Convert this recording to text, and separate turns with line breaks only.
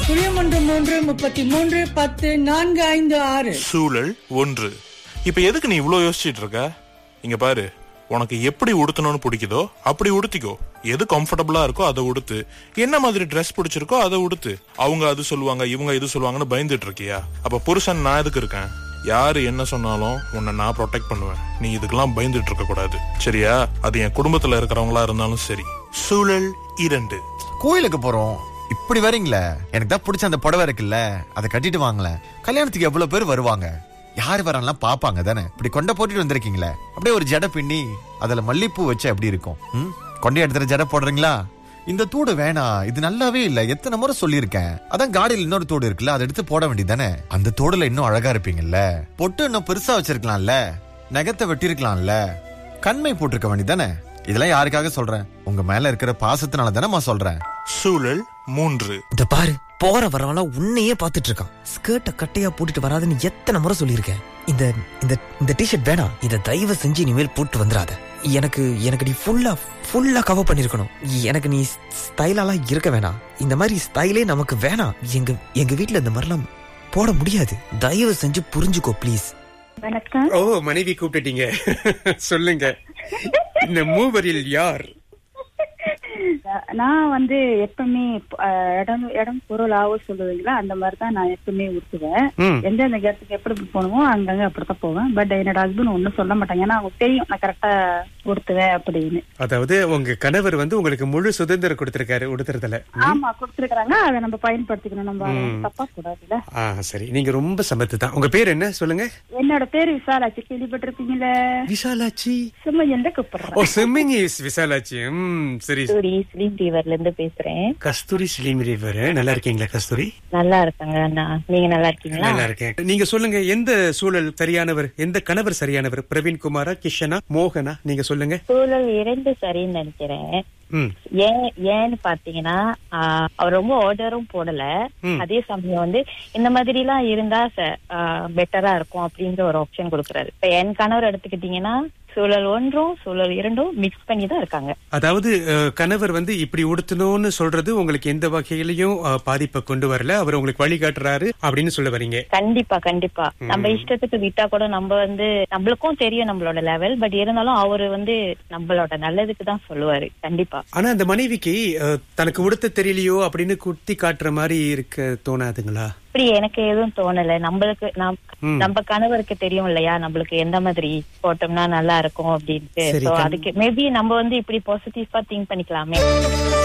சுழியம் ஒன்று மூன்று முப்பத்தி மூன்று பத்து நான்கு ஐந்து ஆறு
சூழல் ஒன்று இப்ப எதுக்கு நீ இவ்ளோ யோசிச்சிட்டு இருக்க இங்க பாரு உனக்கு எப்படி உடுத்தணும்னு பிடிக்குதோ அப்படி உடுத்திக்கோ எது கம்ஃபர்டபுளா இருக்கோ அதை உடுத்து என்ன மாதிரி ட்ரெஸ் பிடிச்சிருக்கோ அதை உடுத்து அவங்க அது சொல்லுவாங்க இவங்க இது சொல்லுவாங்கன்னு பயந்துட்டு இருக்கியா அப்ப புருஷன் நான் எதுக்கு இருக்கேன் யாரு என்ன சொன்னாலும் உன்னை நான் ப்ரொடெக்ட் பண்ணுவேன் நீ இதுக்கெல்லாம் பயந்துட்டு இருக்க கூடாது சரியா அது என் குடும்பத்துல இருக்கிறவங்களா இருந்தாலும் சரி சூழல் இரண்டு
கோயிலுக்கு போறோம் இப்படி வரீங்களே எனக்கு தான் பிடிச்ச அந்த புடவை இருக்குல்ல அதை கட்டிட்டு வாங்களேன் கல்யாணத்துக்கு எவ்வளவு பேர் வருவாங்க யார் வரான்லாம் பாப்பாங்க தானே இப்படி கொண்டை போட்டுட்டு வந்திருக்கீங்களே அப்படியே ஒரு ஜடை பின்னி அதுல மல்லிப்பூ வச்சு எப்படி இருக்கும் ம்? கொண்டை எடுத்துற ஜடை போடுறீங்களா இந்த தூடு வேணாம் இது நல்லாவே இல்ல எத்தனை முறை சொல்லியிருக்கேன் அதான் காடியில் இன்னொரு தோடு இருக்குல்ல அதை எடுத்து போட வேண்டியதானே அந்த தோடுல இன்னும் அழகா இருப்பீங்கல்ல பொட்டு இன்னும் பெருசா வச்சிருக்கலாம்ல நகத்தை வெட்டியிருக்கலாம்ல கண்மை போட்டிருக்க வேண்டியதானே இதெல்லாம் யாருக்காக சொல்றேன் உங்க மேல இருக்கிற பாசத்தினால தானே சொல்றேன்
சூழல் மூன்று
இந்த பாரு போற வரவெல்லாம் உன்னையே பாத்துட்டு இருக்கான் ஸ்கர்ட்ட கட்டையா போட்டுட்டு வராதுன்னு எத்தனை முறை சொல்லியிருக்கேன் இந்த இந்த இந்த டிஷர்ட் வேணாம் இத தயவு செஞ்சு இனிமேல் போட்டு வந்துடாத எனக்கு எனக்கு நீ ஃபுல்லா ஃபுல்லா கவர் பண்ணிருக்கணும் எனக்கு நீ ஸ்டைலாலாம் இருக்க வேணாம் இந்த மாதிரி ஸ்டைலே நமக்கு வேணாம் எங்க எங்க வீட்ல இந்த மாதிரிலாம் போட முடியாது தயவு செஞ்சு புரிஞ்சுக்கோ ப்ளீஸ்
வணக்கம்
ஓ மனைவி கூப்பிட்டுட்டீங்க சொல்லுங்க இந்த மூவரில் யார்
நான் வந்து எப்பவுமே அஹ், இடம் இடம் பொருள் ஆவ சொல்லுவீங்களா அந்த மாதிரி தான் நான் எப்பவுமே உடுத்துவேன்
ம்.
எந்தெந்த இடத்துக்கு எப்படி போகணுமோ அங்கங்க அப்படித்தான் போவேன் பட் என்னோட ஹஸ்பண்ட் ஒன்றும் சொல்ல மாட்டாங்க ஏன்னா அவங்க தெரியும் நான் கரெக்டா உடுத்துவேன் அப்படின்னு
அதாவது உங்க கணவர் வந்து உங்களுக்கு முழு சுதந்திரம் கொடுத்திருக்காரு உடுத்துறதுல
ஆமா கொடுத்துருக்காங்க அதை நம்ம பயன்படுத்திக்கணும் நம்ம தப்பா கூடாதுல்ல
ஆ சரி நீங்க ரொம்ப சமத்து தான் உங்க பேர் என்ன சொல்லுங்க
என்னோட பேரு விசாலாச்சு கேள்விப்பட்டிருப்பீங்களே
விஷாலாச்சி
சும்மா எந்த
ஓ
கூப்பிடுறேன்
செம்மிங்கி விசாலாச்சி ம் சரி
கஸ்தூரி ஸ்லீம் ஃபீவர்ல இருந்து பேசுறேன்
கஸ்தூரி ஸ்லீம் ரிவர் நல்லா இருக்கீங்களா கஸ்தூரி
நல்லா இருக்காங்க அண்ணா நீங்க நல்லா இருக்கீங்களா
நல்லா இருக்கேன் நீங்க சொல்லுங்க எந்த சூழல் சரியானவர் எந்த கணவர் சரியானவர் பிரவீன் குமாரா கிஷனா மோகனா நீங்க சொல்லுங்க
சூழல் இரண்டு சரின்னு நினைக்கிறேன்
ம்
ஏன் ஏன்னு பாத்தீங்கன்னா ஆஹ், அவர் ரொம்ப ஆர்டரும் போடல
ம்.
அதே சமயம் வந்து இந்த மாதிரி எல்லாம் இருந்தா பெட்டரா இருக்கும் அப்படின்ற ஒரு ஆப்ஷன் கொடுக்குறாரு இப்ப என் கணவர் எடுத்துக்கிட்டீங்கன்னா சூழல் ஒன்றும் சூழல் இரண்டும் மிக்ஸ் பண்ணி தான் இருக்காங்க
அதாவது அஹ், கணவர் வந்து இப்படி உடுத்தணும்னு சொல்றது உங்களுக்கு எந்த வகையிலையும் அஹ், பாதிப்பை கொண்டு வரல அவர் உங்களுக்கு வழிகாட்டுறாரு அப்படின்னு சொல்ல வரீங்க
கண்டிப்பா கண்டிப்பா நம்ம இஷ்டத்துக்கு விட்டா கூட நம்ம வந்து நம்மளுக்கும் தெரியும் நம்மளோட லெவல் பட் இருந்தாலும் அவரு வந்து நம்மளோட நல்லதுக்கு தான் சொல்லுவாரு கண்டிப்பா
ஆனா அந்த மனைவிக்கு அஹ், தனக்கு உடுத்த தெரியலையோ அப்படின்னு குத்தி காட்டுற மாதிரி இருக்க தோணாதுங்களா
அப்படி எனக்கு எதுவும் தோணல நம்மளுக்கு நம்-
ம்.
நம்ம கணவருக்கு தெரியும் இல்லையா நம்மளுக்கு எந்த மாதிரி போட்டோம்னா நல்லா இருக்கும் அப்படின்ட்டு
சரி,
So
கண்-
அதுக்கு மேபி நம்ம வந்து இப்படி பாசிட்டிவா திங்க் பண்ணிக்கலாமே